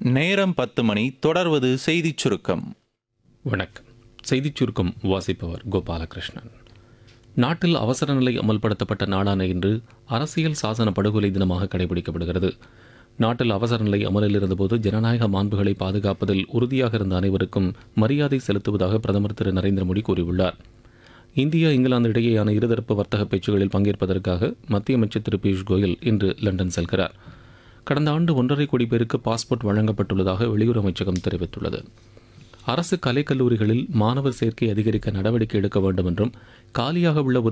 நேரம் பத்து மணி தொடர்வது செய்திச் சுருக்கம் வணக்கம் செய்திச் சுருக்கம் வாசிப்பவர் கோபாலகிருஷ்ணன் நாட்டில் அவசர நிலை அமல்படுத்தப்பட்ட நாளான இன்று அரசியல் சாசன படுகொலை தினமாக கடைபிடிக்கப்படுகிறது நாட்டில் அவசர நிலை அமலில் இருந்தபோது ஜனநாயக மாண்புகளை பாதுகாப்பதில் உறுதியாக இருந்த அனைவருக்கும் மரியாதை செலுத்துவதாக பிரதமர் திரு நரேந்திர மோடி கூறியுள்ளார் இந்தியா இங்கிலாந்து இடையேயான இருதரப்பு வர்த்தக பேச்சுகளில் பங்கேற்பதற்காக மத்திய அமைச்சர் திரு பியூஷ் கோயல் இன்று லண்டன் செல்கிறார் கடந்த ஆண்டு ஒன்றரை கோடி பேருக்கு பாஸ்போர்ட் வழங்கப்பட்டுள்ளதாக வெளியுறவு அமைச்சகம் தெரிவித்துள்ளது அரசு கலைக்கல்லூரிகளில் மாணவர் சேர்க்கை அதிகரிக்க நடவடிக்கை எடுக்க வேண்டும் என்றும் காலியாக உள்ள